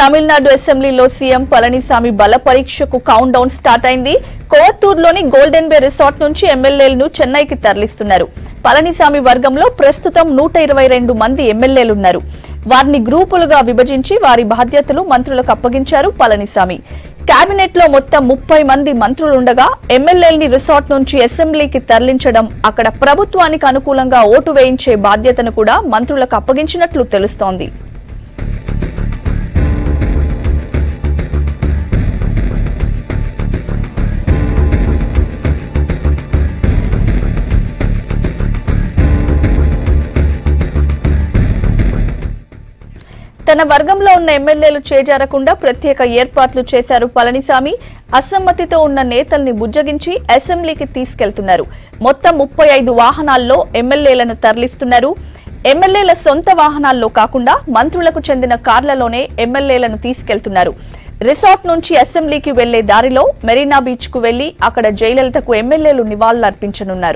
తమిళనాడు అసెంబ్లీలో సీఎం పళనిసామి బల పరీక్షకు కౌంట్ డౌన్ స్టార్ట్ అయింది కోవత్తూరులోని గోల్డెన్ బే రిసార్ట్ నుంచి ఎమ్మెల్యేలను చెన్నైకి తరలిస్తున్నారు పళనిసామి వర్గంలో ప్రస్తుతం నూట ఇరవై రెండు మంది ఎమ్మెల్యేలున్నారు వారిని గ్రూపులుగా విభజించి వారి బాధ్యతలు మంత్రులకు అప్పగించారు పళనిసామి కేబినెట్ లో మొత్తం ముప్పై మంది మంత్రులుండగా ఎమ్మెల్యేలని రిసార్ట్ నుంచి అసెంబ్లీకి తరలించడం అక్కడ ప్రభుత్వానికి అనుకూలంగా ఓటు వేయించే బాధ్యతను కూడా మంత్రులకు అప్పగించినట్లు తెలుస్తోంది తన వర్గంలో ఉన్న ఎమ్మెల్యేలు చేజారకుండా ప్రత్యేక ఏర్పాట్లు చేశారు పళనిసామి అసమ్మతితో ఉన్న నేతల్ని బుజ్జగించి అసెంబ్లీకి తీసుకెళ్తున్నారు మొత్తం ముప్పై ఐదు వాహనాల్లో ఎమ్మెల్యేలను తరలిస్తున్నారు ఎమ్మెల్యేల సొంత వాహనాల్లో కాకుండా మంత్రులకు చెందిన కార్లలోనే ఎమ్మెల్యేలను తీసుకెళ్తున్నారు రిసార్ట్ నుంచి అసెంబ్లీకి వెళ్లే దారిలో మెరీనా బీచ్ కు వెళ్లి అక్కడ జయలలితకు ఎమ్మెల్యేలు నివాళులర్పించనున్నారు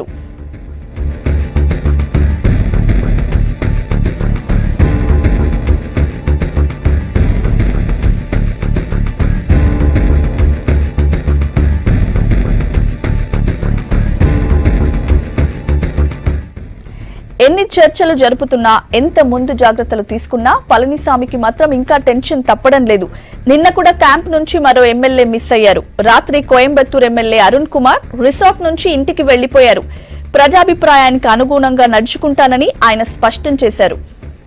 ఎన్ని చర్చలు జరుపుతున్నా ఎంత ముందు జాగ్రత్తలు తీసుకున్నా పళనిసామికి మాత్రం ఇంకా టెన్షన్ తప్పడం లేదు నిన్న కూడా క్యాంప్ నుంచి మరో ఎమ్మెల్యే మిస్ అయ్యారు రాత్రి కోయంబత్తూర్ ఎమ్మెల్యే అరుణ్ కుమార్ రిసార్ట్ నుంచి ఇంటికి వెళ్లిపోయారు ప్రజాభిప్రాయానికి అనుగుణంగా నడుచుకుంటానని ఆయన స్పష్టం చేశారు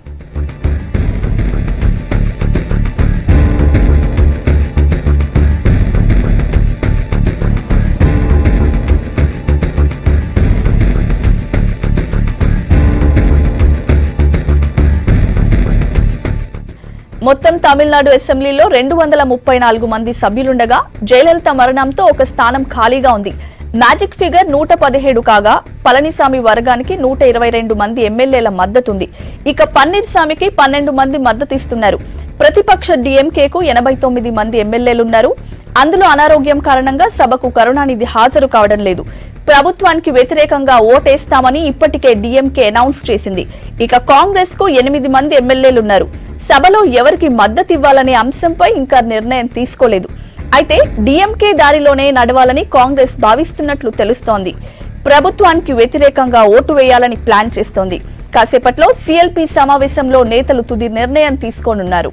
మొత్తం తమిళనాడు అసెంబ్లీలో రెండు వందల ముప్పై నాలుగు మంది సభ్యులుండగా జయలలిత మరణంతో ఒక స్థానం ఖాళీగా ఉంది మ్యాజిక్ ఫిగర్ నూట పదిహేడు కాగా పళనిసామి వర్గానికి నూట ఇరవై రెండు మంది ఎమ్మెల్యేల మద్దతుంది ఇక పన్నీర్ స్వామికి పన్నెండు మంది మద్దతిస్తున్నారు ప్రతిపక్ష డీఎంకేకు ఎనభై తొమ్మిది మంది ఎమ్మెల్యేలున్నారు అందులో అనారోగ్యం కారణంగా సభకు కరుణానిధి హాజరు కావడం లేదు ప్రభుత్వానికి వ్యతిరేకంగా ఓటేస్తామని ఇప్పటికే డీఎంకే అనౌన్స్ చేసింది ఇక కాంగ్రెస్ కు ఎనిమిది మంది ఎమ్మెల్యేలున్నారు సభలో ఎవరికి మద్దతు ఇవ్వాలనే అంశంపై ఇంకా నిర్ణయం తీసుకోలేదు అయితే డీఎంకే దారిలోనే నడవాలని కాంగ్రెస్ భావిస్తున్నట్లు తెలుస్తోంది ప్రభుత్వానికి వ్యతిరేకంగా ఓటు వేయాలని ప్లాన్ చేస్తోంది కాసేపట్లో సీఎల్పీ సమావేశంలో నేతలు తుది నిర్ణయం తీసుకోనున్నారు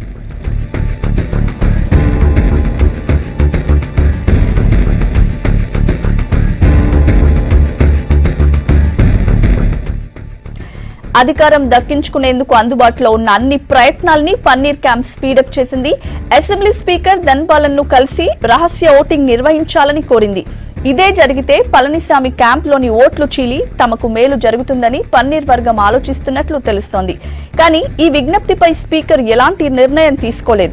అధికారం దక్కించుకునేందుకు అందుబాటులో ఉన్న అన్ని ప్రయత్నాల్ని పన్నీర్ క్యాంప్ స్పీడప్ చేసింది అసెంబ్లీ స్పీకర్ ధన్పాలన్ ను కలిసి రహస్య ఓటింగ్ నిర్వహించాలని కోరింది ఇదే జరిగితే పళనిసామి క్యాంప్లోని ఓట్లు చీలి తమకు మేలు జరుగుతుందని పన్నీర్ వర్గం ఆలోచిస్తున్నట్లు తెలుస్తోంది కానీ ఈ విజ్ఞప్తిపై స్పీకర్ ఎలాంటి నిర్ణయం తీసుకోలేదు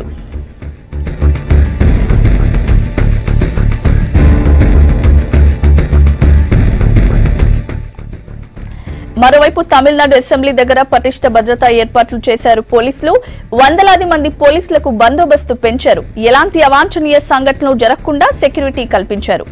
మరోవైపు తమిళనాడు అసెంబ్లీ దగ్గర పటిష్ట భద్రతా ఏర్పాట్లు చేశారు పోలీసులు వందలాది మంది పోలీసులకు బందోబస్తు పెంచారు ఎలాంటి అవాంఛనీయ సంఘటనలు జరగకుండా సెక్యూరిటీ కల్పించారు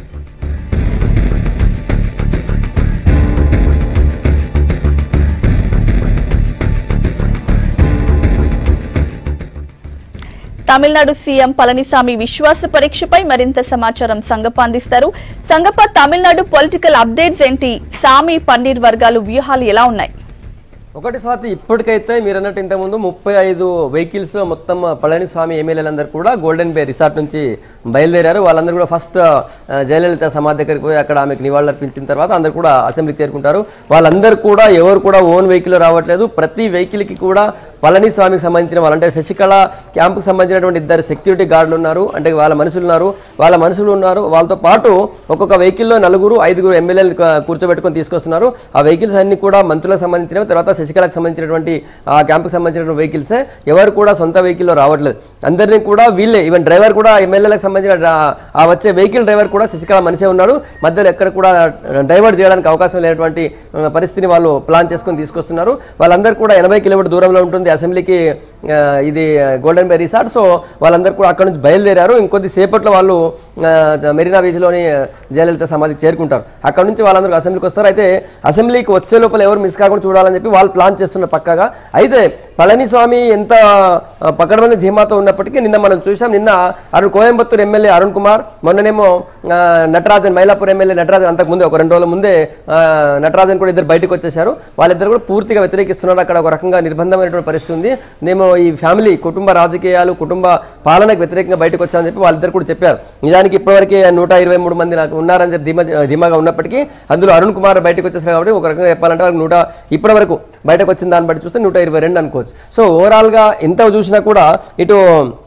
తమిళనాడు సీఎం పళనిసామి విశ్వాస పరీక్షపై మరింత సమాచారం సంగప్ప అందిస్తారు సంగప్ప తమిళనాడు పొలిటికల్ అప్డేట్స్ ఏంటి సామి పన్నీర్ వర్గాలు వ్యూహాలు ఎలా ఉన్నాయి ఒకటి స్వాతి ఇప్పటికైతే మీరు అన్నట్టు ఇంతకుముందు ముప్పై ఐదు వెహికల్స్లో మొత్తం పళనిస్వామి ఎమ్మెల్యేలందరూ కూడా గోల్డెన్ బే రిసార్ట్ నుంచి బయలుదేరారు వాళ్ళందరూ కూడా ఫస్ట్ ఆ, జయలలిత సమాధి దగ్గరికి పోయి అక్కడ ఆమెకు నివాళులర్పించిన తర్వాత అందరూ కూడా అసెంబ్లీకి చేరుకుంటారు వాళ్ళందరూ కూడా ఎవరు కూడా ఓన్ వెహికల్ రావట్లేదు ప్రతి వెహికల్కి కూడా పళనిస్వామికి సంబంధించిన వాళ్ళు అంటే శశికళ క్యాంపుకి సంబంధించినటువంటి ఇద్దరు సెక్యూరిటీ గార్డులు ఉన్నారు అంటే వాళ్ళ మనుషులు ఉన్నారు వాళ్ళ మనుషులు ఉన్నారు వాళ్ళతో పాటు ఒక్కొక్క వెహికల్లో నలుగురు ఐదుగురు ఎమ్మెల్యేలు కూర్చోబెట్టుకొని తీసుకొస్తున్నారు ఆ వెహికల్స్ అన్ని కూడా మంత్రులకు సంబంధించినవి తర్వాత శశికళకు సంబంధించినటువంటి ఆ క్యాంపుకి సంబంధించిన వెహికల్సే ఎవరు కూడా సొంత వెహికల్లో రావట్లేదు అందరినీ కూడా వీళ్ళే ఈవెన్ డ్రైవర్ కూడా ఎమ్మెల్యేలకు సంబంధించిన డ్రా- ఆ వచ్చే వెహికల్ డ్రైవర్ కూడా శశికళ మనిషే ఉన్నాడు మధ్యలో ఎక్కడ కూడా డైవర్ట్ చేయడానికి అవకాశం లేనటువంటి ఆ, పరిస్థితిని వాళ్ళు ప్లాన్ చేసుకొని తీసుకొస్తున్నారు వాళ్ళందరూ కూడా ఎనభై కిలోమీటర్ దూరంలో ఉంటుంది అసెంబ్లీకి ఆ, ఇది గోల్డెన్ బే రిసార్ట్ సో వాళ్ళందరూ కూడా అక్కడ నుంచి బయలుదేరారు ఇంకొద్ది సేపట్లో వాళ్ళు ఆ, మెరీనా బీచ్లోని జయలలిత సమాధి చేరుకుంటారు అక్కడ నుంచి వాళ్ళందరూ అసెంబ్లీకి వస్తారు అయితే అసెంబ్లీకి వచ్చే లోపల ఎవరు మిస్ కాకుండా చూడాలని చెప్పి వాళ్ళ ప్లాన్ చేస్తున్న పక్కగా అయితే పళనిస్వామి ఎంత ఆ, పకడ్బందీ ధీమాతో ఉన్నప్పటికీ నిన్న మనం చూసాం నిన్న అరుణ్ కోయంబత్తూర్ ఎమ్మెల్యే అరుణ్ కుమార్ మొన్ననేమో ఆ, నటరాజన్ మైలాపూర్ ఎమ్మెల్యే నటరాజన్ అంతకు ముందే ఒక రెండు రోజుల ముందే ఆ, నటరాజన్ కూడా ఇద్దరు బయటకు వచ్చేశారు వాళ్ళిద్దరు కూడా పూర్తిగా వ్యతిరేకిస్తున్నారు అక్కడ ఒక రకంగా నిర్బంధమైనటువంటి పరిస్థితి ఉంది మేము ఈ ఫ్యామిలీ కుటుంబ రాజకీయాలు కుటుంబ పాలనకు వ్యతిరేకంగా బయటకు వచ్చామని చెప్పి వాళ్ళిద్దరు కూడా చెప్పారు నిజానికి ఇప్పటివరకే నూట ఇరవై మూడు మంది నాకు ఉన్నారని చెప్పి ధీమా ధీమాగా ఉన్నప్పటికీ అందులో అరుణ్ కుమార్ బయటకు వచ్చేసారు కాబట్టి ఒక రకంగా చెప్పాలంటే వాళ్ళకి నూట ఇప్పటి వరకు బయటకు వచ్చిన దాన్ని బట్టి చూస్తే నూట ఇరవై రెండు అనుకోవచ్చు సో ఓవరాల్గా ఎంత చూసినా కూడా ఇటు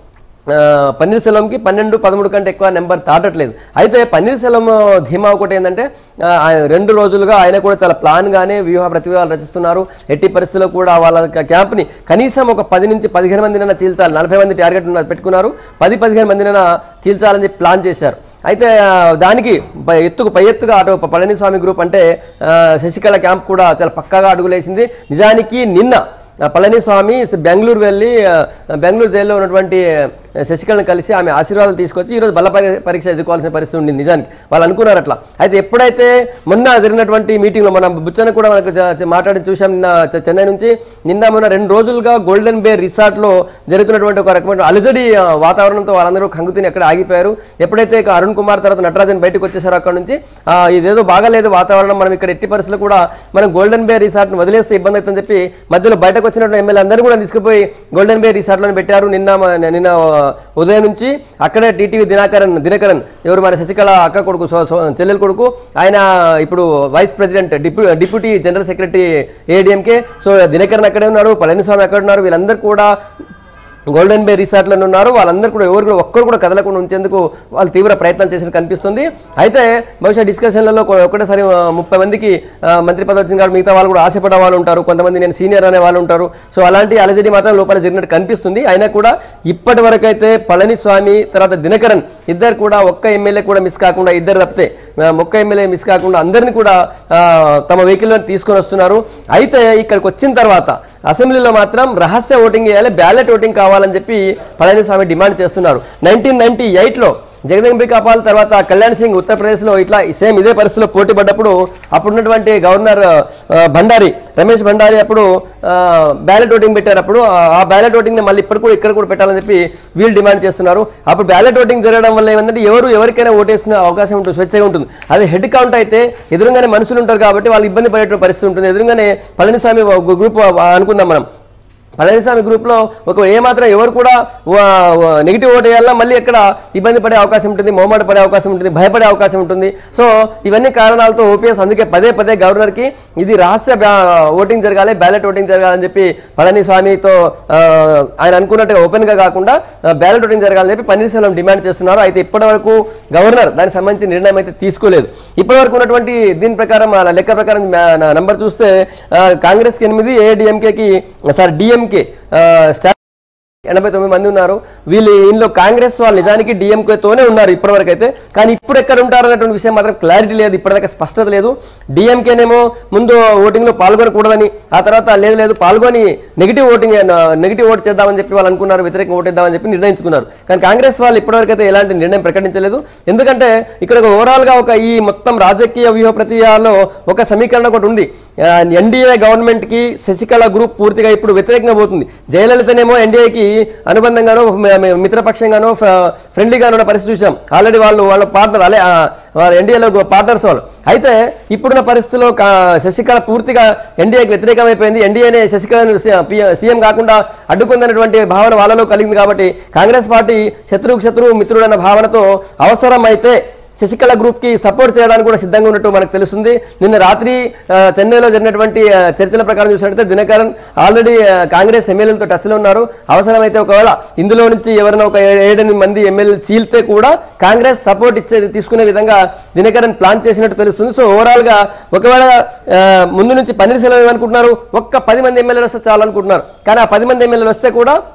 ఆ, పన్నీర్సెల్వంకి పన్నెండు పదమూడు కంటే ఎక్కువ నెంబర్ దాటట్లేదు అయితే పన్నీర్సెల్వం ధీమా ఒకటి ఏంటంటే ఆ, ఆయన రెండు రోజులుగా ఆయన కూడా చాలా ప్లాన్గానే వ్యూహ ప్రతివ్యూహాలు రచిస్తున్నారు ఎట్టి పరిస్థితుల్లో కూడా వాళ్ళ క్యాంప్ని కనీసం ఒక పది నుంచి పదిహేను మందినైనా చీల్చాలి నలభై మంది టార్గెట్ ఉన్న- పెట్టుకున్నారు పది పదిహేను మందినైనా చీల్చాలని చెప్పి ప్లాన్ చేశారు అయితే ఆ, దానికి పై ఎత్తుకు పై ఎత్తుగా అటు పళనిస్వామి గ్రూప్ అంటే ఆ, శశికళ క్యాంప్ కూడా చాలా పక్కాగా అడుగులేసింది నిజానికి నిన్న ఆ పళనిస్వామి స- బెంగళూరు వెళ్ళి ఆ, బెంగళూరు జైల్లో ఉన్నటువంటి ఆ, శశికళను కలిసి ఆమె ఆశీర్వాదాలు తీసుకొచ్చి ఈరోజు బల పరి- పరీక్ష ఎదుర్కోవాల్సిన పరిస్థితి ఉండింది నిజానికి వాళ్ళు అనుకున్నారు అట్లా అయితే ఎప్పుడైతే మొన్న జరిగినటువంటి మీటింగ్లో మన బుచ్చన కూడా మనకు చ- చ- మాట్లాడి చూసాం నిన్న చ- చెన్నై నుంచి నిన్న మొన్న రెండు రోజులుగా గోల్డెన్ బే రిసార్ట్లో జరుగుతున్నటువంటి ఒక రకమైన అలజడి ఆ, వాతావరణంతో వాళ్ళందరూ కంగుతిని అక్కడ ఆగిపోయారు ఎప్పుడైతే ఇక అరుణ్ కుమార్ తర్వాత నటరాజన్ బయటకు వచ్చేసారో అక్కడ నుంచి ఆ, ఇదేదో బాగాలేదు వాతావరణం మనం ఇక్కడ ఎట్టి పరిస్థితులు కూడా మనం గోల్డెన్ బే రిసార్ట్ను వదిలేస్తే ఇబ్బంది అవుతుందని చెప్పి మధ్యలో బయటకు వచ్చినటువంటి ఎమ్మెల్యే అందరూ కూడా తీసుకుపోయి గోల్డెన్ బే రిసార్ట్లను పెట్టారు నిన్న మ- నిన్న ఆ, ఉదయం నుంచి అక్కడే టీటీవీ దినాకరన్ దినకరన్ ఎవరు మరి శశికళ అక్క కొడుకు సో- సో- చెల్లెలు కొడుకు ఆయన ఇప్పుడు వైస్ ప్రెసిడెంట్ డిప్యూ deputy general secretary ADMK so Dinakaran అక్కడే ఉన్నారు పళనిస్వామి అక్కడ ఉన్నారు వీళ్ళందరూ కూడా గోల్డెన్ బే రిసార్ట్లో ఉన్నారు వాళ్ళందరూ కూడా ఎవరు కూడా ఒక్కరు కూడా కదలకుండా ఉంచేందుకు వాళ్ళు తీవ్ర ప్రయత్నాలు చేసినట్టు కనిపిస్తుంది అయితే బహుశా డిస్కషన్లలో కొ- ఒకటేసారి ఆ, ముప్పై మందికి ఆ, మంత్రి పదవి వచ్చింది కాబట్టి మిగతా వాళ్ళు కూడా ఆశపడే వాళ్ళు ఉంటారు కొంతమంది నేను సీనియర్ అనే వాళ్ళు ఉంటారు సో అలాంటి అలజడి మాత్రం లోపల జరిగినట్టు కనిపిస్తుంది అయినా కూడా ఇప్పటి వరకు అయితే పళనిస్వామి తర్వాత దినకరన్ ఇద్దరు కూడా ఒక్క ఎమ్మెల్యే కూడా మిస్ కాకుండా ఇద్దరు తప్పితే ఆ, ఒక్క ఎమ్మెల్యే మిస్ కాకుండా అందరినీ కూడా ఆ, తమ వెహికల్లో తీసుకొని వస్తున్నారు అయితే ఇక్కడికి వచ్చిన తర్వాత అసెంబ్లీలో మాత్రం రహస్య ఓటింగ్ చేయాలి బ్యాలెట్ ఓటింగ్ కావాలని చెప్పి పళనిస్వామి డిమాండ్ చేస్తున్నారు నైన్టీన్ నైన్టీ ఎయిట్లో జగదంబికా పాల్ తర్వాత కళ్యాణ్ సింగ్ ఉత్తరప్రదేశ్లో ఇట్లా సేమ్ ఇదే పరిస్థితిలో పోటీ పడ్డప్పుడు అప్పుడున్నటువంటి గవర్నర్ ఆ, భండారి రమేష్ భండారి అప్పుడు బ్యాలెట్ ఓటింగ్ పెట్టారు అప్పుడు ఆ- ఆ బ్యాలెట్ ఓటింగ్ మళ్ళీ ఇప్పుడు కూడా ఇక్కడ కూడా పెట్టాలని చెప్పి వీళ్ళు డిమాండ్ చేస్తున్నారు అప్పుడు బ్యాలెట్ ఓటింగ్ జరగడం వల్ల ఏమంటే ఎవరు ఎవరికైనా ఓటేసుకునే అవకాశం ఉంటుంది స్వేచ్ఛగా ఉంటుంది అదే హెడ్ కౌంట్ అయితే ఎదురుగానే మనుషులు ఉంటారు కాబట్టి వాళ్ళు ఇబ్బంది పడేటువంటి పరిస్థితి ఉంటుంది ఎదురుగానే పళనిస్వామి ఒక గ్రూప్ అనుకుందాం మనం పళనిస్వామి గ్రూప్లో ఒక ఏమాత్రం ఎవరు కూడా నెగిటివ్ ఓట్ వేయాలన్నా మళ్ళీ ఇక్కడ ఇబ్బంది పడే అవకాశం ఉంటుంది మొహమాట పడే అవకాశం ఉంటుంది భయపడే అవకాశం ఉంటుంది సో ఇవన్నీ కారణాలతో ఓపీఎస్ అందుకే పదే పదే గవర్నర్కి ఇది రహస్య బ్యా- ఓటింగ్ జరగాలి బ్యాలెట్ ఓటింగ్ జరగాలని చెప్పి పళనిస్వామితో ఆ, ఆయన అనుకున్నట్టుగా ఓపెన్గా కాకుండా ఆ, బ్యాలెట్ ఓటింగ్ జరగాలని చెప్పి పన్నీర్సెల్వం డిమాండ్ చేస్తున్నారు అయితే ఇప్పటివరకు గవర్నర్ దానికి సంబంధించి నిర్ణయం అయితే తీసుకోలేదు ఇప్పటివరకు ఉన్నటువంటి దీని ప్రకారం ఆ లెక్క ప్రకారం నంబర్ చూస్తే ఆ, కాంగ్రెస్కి ఎనిమిది ఏఐడిఎంకేకి సారీ డిఎంకే స్టా ఎనభై తొమ్మిది మంది ఉన్నారు వీళ్ళు ఇందులో కాంగ్రెస్ వాళ్ళు నిజానికి డిఎంకేతోనే ఉన్నారు ఇప్పటివరకు అయితే కానీ ఇప్పుడు ఎక్కడ ఉంటారు అన్నటువంటి విషయం మాత్రం క్లారిటీ లేదు ఇప్పటిదాకా స్పష్టత లేదు డిఎంకేనేమో ముందు ఓటింగ్లో పాల్గొనకూడదని ఆ తర్వాత లేదు లేదు పాల్గొని నెగిటివ్ ఓటింగ్ నెగిటివ్ ఓట్ చేద్దామని చెప్పి వాళ్ళు అనుకున్నారు వ్యతిరేకంగా ఓటేద్దామని చెప్పి నిర్ణయించుకున్నారు కానీ కాంగ్రెస్ వాళ్ళు ఇప్పటివరకు అయితే ఎలాంటి నిర్ణయం ప్రకటించలేదు ఎందుకంటే ఇక్కడ ఒక ఓవరాల్గా ఒక ఈ మొత్తం రాజకీయ వ్యూహ ప్రతివ్యూహాల్లో ఒక సమీకరణ ఒకటి ఉంది ఎన్డీఏ గవర్నమెంట్కి శశికళ గ్రూప్ పూర్తిగా ఇప్పుడు వ్యతిరేకంగా పోతుంది జయలలితనేమో ఎన్డీఏకి అనుబంధంగానో మ- మ- మిత్రపక్షంగానో ఫ- ఫ్రెండ్లీగానో ఉన్న పరిస్థితి చూసాం ఆల్రెడీ వాళ్ళు వాళ్ళ పార్ట్నర్ అలే ఆ, వాళ్ళ ఎన్డీఏలో పార్ట్నర్స్ వాళ్ళు అయితే ఇప్పుడున్న పరిస్థితుల్లో కా- శశికళ పూర్తిగా ఎన్డీఏకి వ్యతిరేకమైపోయింది ఎన్డీఏనే శశికళను సీఎం కాకుండా అడ్డుకుందన్నటువంటి భావన వాళ్ళలో కలిగింది కాబట్టి కాంగ్రెస్ పార్టీ శత్రువుకు శత్రువు మిత్రుడు అన్న భావనతో అవసరమైతే శశికళ గ్రూప్ కి సపోర్ట్ చేయడానికి కూడా సిద్ధంగా ఉన్నట్టు మనకు తెలుస్తుంది నిన్న రాత్రి ఆ, చెన్నైలో జరిగినటువంటి ఆ, చర్చల ప్రకారం చూసినట్లయితే దినకరన్ ఆల్రెడీ ఆ, కాంగ్రెస్ ఎమ్మెల్యేలతో టచ్లో ఉన్నారు అవసరమైతే ఒకవేళ ఇందులో నుంచి ఎవరైనా ఒక ఏ- ఏడెనిమిది మంది ఎమ్మెల్యేలు చీల్తే కూడా కాంగ్రెస్ సపోర్ట్ ఇచ్చేది తీసుకునే విధంగా దినకరన్ ప్లాన్ చేసినట్టు తెలుస్తుంది సో ఓవరాల్ గా ఒకవేళ ఆ, ముందు నుంచి పన్నీర్సెల్వం ఏమనుకుంటున్నారు ఒక్క పది మంది ఎమ్మెల్యేలు వస్తే చాలు అనుకుంటున్నారు కానీ ఆ పది మంది ఎమ్మెల్యేలు వస్తే కూడా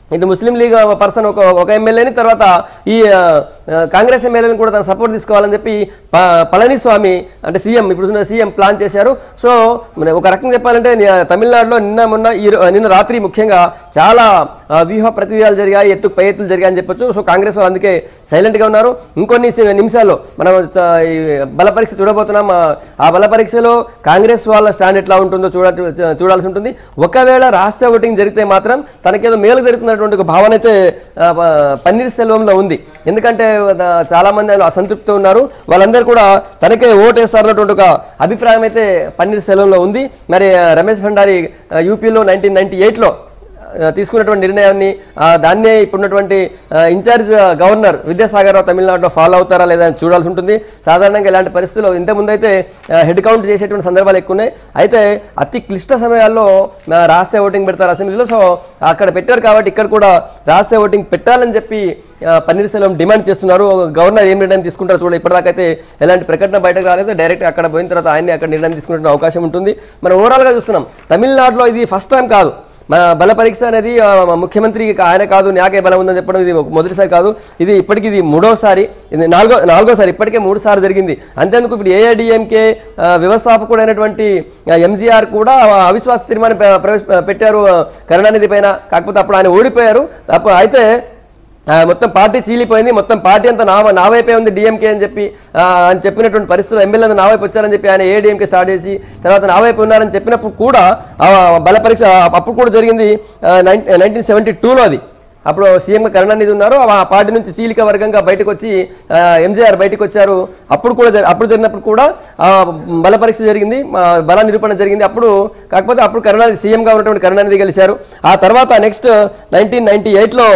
ఇటు ముస్లిం లీగ్ పర్సన్ ఒక ఒక ఎమ్మెల్యేని తర్వాత ఈ ఆ, ఆ, కాంగ్రెస్ ఎమ్మెల్యేని కూడా తన సపోర్ట్ తీసుకోవాలని చెప్పి ప- పళనిస్వామి అంటే సీఎం ఇప్పుడు సీఎం ప్లాన్ చేశారు సో మన ఒక రకంగా చెప్పాలంటే ని- తమిళనాడులో నిన్న మొన్న ఈ రో- నిన్న రాత్రి ముఖ్యంగా చాలా ఆ, వ్యూహ ప్రతివ్యూహాలు జరిగాయి ఎత్తు పై ఎత్తులు జరిగాయని చెప్పొచ్చు సో కాంగ్రెస్ వాళ్ళు అందుకే సైలెంట్గా ఉన్నారు ఇంకొన్ని సి- నిమిషాల్లో మనం చ- ఈ బల పరీక్ష చూడబోతున్నాం ఆ- ఆ బల పరీక్షలో కాంగ్రెస్ వాళ్ళ స్టాండ్ ఎట్లా ఉంటుందో చూడ చూడాల్సి ఉంటుంది ఒకవేళ రహస్య ఓటింగ్ జరిగితే మాత్రం తనకేదో మేలు జరుగుతున్నటువంటి ఒక భావన అయితే ఆ, ప- పన్నీర్ సెల్వంలో ఉంది ఎందుకంటే ద- చాలా మంది అందులో అసంతృప్తి ఉన్నారు వాళ్ళందరూ కూడా తనకే ఓటేస్తారన్నటువంటి ఒక అభిప్రాయం అయితే పన్నీర్ సెల్వంలో ఉంది మరి ఆ, రమేష్ భండారి ఆ, యూపీలో నైన్టీన్ నైన్టీ ఎయిట్లో ఆ, తీసుకున్నటువంటి నిర్ణయాన్ని ఆ, దాన్నే ఇప్పుడున్నటువంటి ఆ, ఇన్ఛార్జ్ గవర్నర్ విద్యాసాగర్ రావు తమిళనాడులో ఫాలో అవుతారా లేదా అని చూడాల్సి ఉంటుంది సాధారణంగా ఇలాంటి పరిస్థితుల్లో ఇంతకుముందు అయితే ఆ, హెడ్ కౌంట్ చేసేటువంటి సందర్భాలు ఎక్కువ ఉన్నాయి అయితే అతి క్లిష్ట సమయాల్లో ఆ, రహస్య ఓటింగ్ పెడతారు అసెంబ్లీలో సో అక్కడ పెట్టారు కాబట్టి ఇక్కడ కూడా రహస్య ఓటింగ్ పెట్టాలని చెప్పి ఆ, పన్నీర్ సెల్వం డిమాండ్ చేస్తున్నారు గవర్నర్ ఏం నిర్ణయం తీసుకుంటారో చూడ ఇప్పటిదాకా అయితే ఎలాంటి ప్రకటన బయటకు రాలేదు డైరెక్ట్ అక్కడ పోయిన తర్వాత ఆయన్ని అక్కడ నిర్ణయం తీసుకునే అవకాశం ఉంటుంది మనం ఓవరాల్గా చూస్తున్నాం తమిళనాడులో ఇది ఫస్ట్ టైం కాదు మన బల పరీక్ష అనేది ఆ, ముఖ్యమంత్రికి ఆయన కాదు నాకే బలం ఉందని చెప్పడం ఇది ఒక మొదటిసారి కాదు ఇది ఇప్పటికి ఇది మూడోసారి ఇది నాలుగో నాలుగోసారి ఇప్పటికే మూడు సార్లు జరిగింది అంతేందుకు ఇప్పుడు ఏఐడిఎంకే వ్యవస్థాపకుడైనటువంటి ఎంజీఆర్ కూడా ఆ అవిశ్వాస తీర్మానం పె- ప్రవేశ పెట్టారు ఆ, కరుణానిధి పైన కాకపోతే అప్పుడు ఆయన ఓడిపోయారు అప్పుడు అయితే ఆ, మొత్తం పార్టీ చీలిపోయింది మొత్తం పార్టీ అంతా నా నా వైపే ఉంది డిఎంకే అని చెప్పి ఆ, అని చెప్పినటువంటి పరిస్థితులు ఎమ్మెల్యే నా వైపు వచ్చారని చెప్పి ఆయన ఏడీఎంకే స్టార్ట్ చేసి తర్వాత నా వైపు ఉన్నారని చెప్పినప్పుడు కూడా ఆ బల పరీక్ష అప్పుడు కూడా జరిగింది నైన్టీన్ సెవెంటీ టూలో అది అప్పుడు సీఎం కరుణానిధి ఉన్నారు ఆ పార్టీ నుంచి చీలిక వర్గంగా బయటకు వచ్చి ఎంజీఆర్ బయటకు వచ్చారు అప్పుడు కూడా జరి- అప్పుడు జరిగినప్పుడు కూడా ఆ, బల పరీక్ష జరిగింది ఆ, బల నిరూపణ జరిగింది అప్పుడు కాకపోతే అప్పుడు కరుణానిధి సీఎంగా ఉన్నటువంటి కరుణానిధి గెలిచారు ఆ తర్వాత నెక్స్ట్ నైన్టీన్ నైన్టీ ఎయిట్లో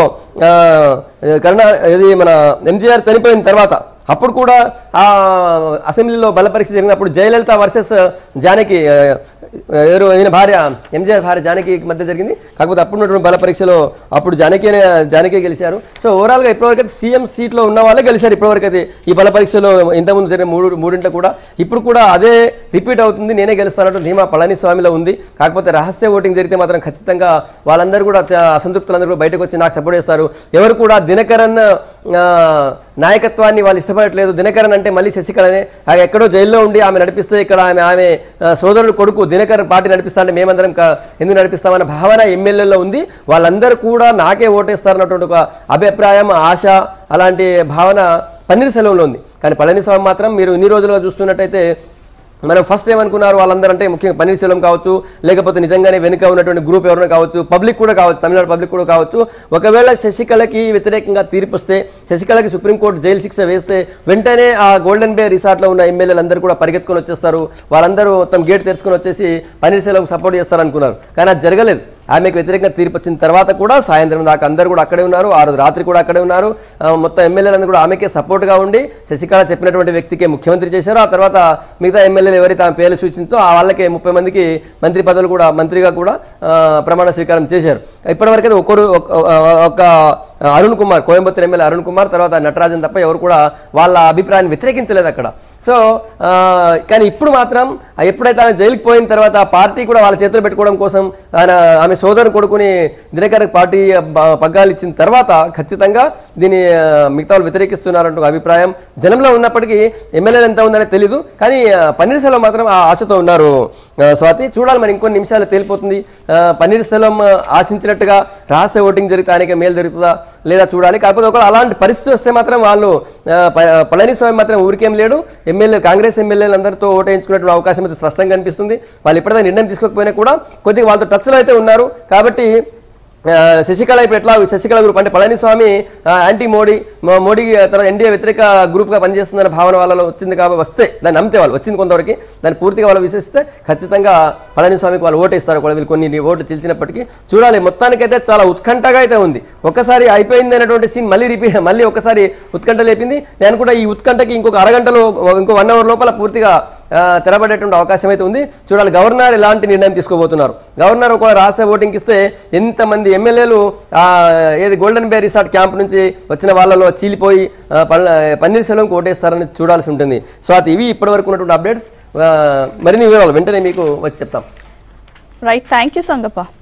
కరుణా ఇది మన ఎంజీఆర్ చనిపోయిన తర్వాత అప్పుడు కూడా ఆ అసెంబ్లీలో బల పరీక్ష జరిగినప్పుడు జయలలిత వర్సెస్ జానకి ఆ, ఎవరు ఈయన భార్య ఎంజీఆర్ భార్య జానకి మధ్య జరిగింది కాకపోతే అప్పుడు ఉన్నటువంటి బల పరీక్షలో అప్పుడు జానకి అనే జానకి గెలిచారు సో ఓవరాల్గా ఇప్పటివరకు అయితే సీఎం సీట్లో ఉన్న వాళ్ళే గెలిచారు ఇప్పటివరకు అయితే ఈ బల పరీక్షలో ఇంతకుముందు జరిగిన మూడు మూడింట్లో కూడా ఇప్పుడు కూడా అదే రిపీట్ అవుతుంది నేనే గెలుస్తానంటూ ధీమా పళనిస్వామిలో ఉంది కాకపోతే రహస్య ఓటింగ్ జరిగితే మాత్రం ఖచ్చితంగా వాళ్ళందరూ కూడా త- అసంతృప్తులందరూ కూడా బయటకు వచ్చి నాకు సపోర్ట్ చేస్తారు ఎవరు కూడా దినకరన్ ఆ, నాయకత్వాన్ని వాళ్ళు ఇష్టపడట్లేదు దినకరన్ అంటే మళ్ళీ శశికళనే ఆమె ఎక్కడో జైల్లో ఉండి ఆమె నడిపిస్తే ఇక్కడ ఆమె ఆమె ఆ, సోదరుడు కొడుకు దినకరన్ పార్టీ నడిపిస్తా అంటే మేమందరం క- ఎందుకు నడిపిస్తామన్న భావన ఎమ్మెల్యేలో ఉంది వాళ్ళందరూ కూడా నాకే ఓటేస్తారన్నటువంటి ఒక అభిప్రాయం ఆశ అలాంటి భావన పన్నీర్ సెలవులో ఉంది కానీ పళనిస్వామి మాత్రం మీరు ఇన్ని రోజులుగా చూస్తున్నట్టయితే మనం ఫస్ట్ ఏమనుకున్నారు వాళ్ళందరూ అంటే ముఖ్యంగా పన్నీర్సెల్వం కావచ్చు లేకపోతే నిజంగానే వెనుక ఉన్నటువంటి గ్రూప్ ఎవరైనా కావచ్చు పబ్లిక్ కూడా కావచ్చు తమిళనాడు పబ్లిక్ కూడా కావచ్చు ఒకవేళ శశికళకి వ్యతిరేకంగా తీర్పు వస్తే శశికళకి సుప్రీంకోర్టు జైలు శిక్ష వేస్తే వెంటనే ఆ గోల్డెన్ బే రిసార్ట్లో ఉన్న ఎమ్మెల్యేలు అందరూ కూడా పరిగెత్తుకొని వచ్చేస్తారు వాళ్ళందరూ మొత్తం గేట్ తెరుచుకొని వచ్చేసి పన్నీర్సెల్వం సపోర్ట్ చేస్తారు అనుకున్నారు కానీ అది జరగలేదు ఆమెకు వ్యతిరేకంగా తీర్పు వచ్చిన తర్వాత కూడా సాయంత్రం దాకా అందరూ కూడా అక్కడే ఉన్నారు ఆ రోజు రాత్రి కూడా అక్కడే ఉన్నారు ఆ, మొత్తం ఎమ్మెల్యేలందరూ కూడా ఆమెకే సపోర్ట్గా ఉండి శశికళ చెప్పినటువంటి వ్యక్తికే ముఖ్యమంత్రి చేశారు ఆ తర్వాత మిగతా ఎమ్మెల్యేలు ఎవరైతే ఆమె పేర్లు సూచించో ఆ వాళ్ళకే ముప్పై మందికి మంత్రి పదవులు కూడా మంత్రిగా కూడా ఆ, ప్రమాణ స్వీకారం చేశారు ఇప్పటివరకు అయితే ఒకరు ఒక- ఒక అరుణ్ కుమార్ కోయంబత్తూరు ఎమ్మెల్యే అరుణ్ కుమార్ తర్వాత నటరాజన్ తప్ప ఎవరు కూడా వాళ్ళ అభిప్రాయాన్ని వ్యతిరేకించలేదు అక్కడ సో ఆ, కానీ ఇప్పుడు మాత్రం ఆ ఎప్పుడైతే ఆమె జైలుకి పోయిన తర్వాత ఆ పార్టీ కూడా వాళ్ళ చేతులు పెట్టుకోవడం కోసం ఆయన ఆమె సోదరు కొడుకుని దినకర్ పార్టీ బ- పగ్గాలు ఇచ్చిన తర్వాత ఖచ్చితంగా దీన్ని ఆ, మిగతా వాళ్ళు వ్యతిరేకిస్తున్నారంటూ ఒక అభిప్రాయం జనంలో ఉన్నప్పటికీ ఎమ్మెల్యేలు ఎంత ఉందనే తెలీదు కానీ ఆ, పన్నీర్సెల్వం మాత్రం ఆ ఆశతో ఉన్నారు ఆ, స్వాతి చూడాలి మరి ఇంకొన్ని నిమిషాలు తేలిపోతుంది ఆ, పన్నీర్సెల్వం ఆ, ఆశించినట్టుగా రహస్య ఓటింగ్ జరిగితే ఆయనకి మేలు జరుగుతుందా లేదా చూడాలి కాకపోతే ఒకవేళ అలాంటి పరిస్థితి వస్తే మాత్రం వాళ్ళు ఆ, ప- పళనిస్వామి మాత్రం ఊరికేం లేడు ఎమ్మెల్యే కాంగ్రెస్ ఎమ్మెల్యేలు అందరితో ఓటేయించుకునేటువంటి అవకాశం అయితే స్పష్టంగా కనిపిస్తుంది వాళ్ళు ఇప్పటిదాకా నిర్ణయం తీసుకోకపోయినా కూడా కొద్దిగా వాళ్ళతో టచ్లో అయితే ఉన్నారు కాబట్టి ఆ, శశికళ ఇప్పుడు ఎట్లా శశికళ గ్రూప్ అంటే పళనిస్వామి ఆ, యాంటీ మోడీ మో- మోడీ తర్వాత ఎన్డీఏ వ్యతిరేక గ్రూప్గా పనిచేస్తుందన్న భావన వాళ్ళలో వచ్చింది కాబట్టి వస్తే దాన్ని నమ్మితే వాళ్ళు వచ్చింది కొంతవరకు దాన్ని పూర్తిగా వాళ్ళు విశ్వసిస్తే ఖచ్చితంగా పళనిస్వామికి వాళ్ళు ఓటేస్తారు కూడా వీళ్ళు కొన్ని ఓట్లు చిలిచినప్పటికీ చూడాలి మొత్తానికైతే చాలా ఉత్కంఠగా అయితే ఉంది ఒక్కసారి అయిపోయింది అనేటువంటి సీన్ మళ్ళీ రిపీట్ మళ్ళీ ఒకసారి ఉత్కంఠ లేపింది నేను కూడా ఈ ఉత్కంఠకి ఇంకొక అరగంటలో ఇంకో వన్ అవర్ లోపల పూర్తిగా ఆ, తెరబడేటువంటి అవకాశం అయితే ఉంది చూడాలి గవర్నర్ ఎలాంటి నిర్ణయం తీసుకోబోతున్నారు గవర్నర్ ఒక రహస్య ఓటింగ్ ఇస్తే ఎంతమంది ఎమ్మెల్యేలు ఆ, ఏది గోల్డెన్ బే రిసార్ట్ క్యాంప్ నుంచి వచ్చిన వాళ్ళలో చీలిపోయి ఆ, పల్ల- పన్నీర్సెల్వంకి ఓటేస్తారని చూడాల్సి ఉంటుంది స్వాతి ఇవి ఇప్పటివరకు ఉన్నటువంటి అప్డేట్స్ మరిన్ని వివరాలు వెంటనే మీకు వచ్చి చెప్తాం రైట్ థ్యాంక్ యూ సంగప్ప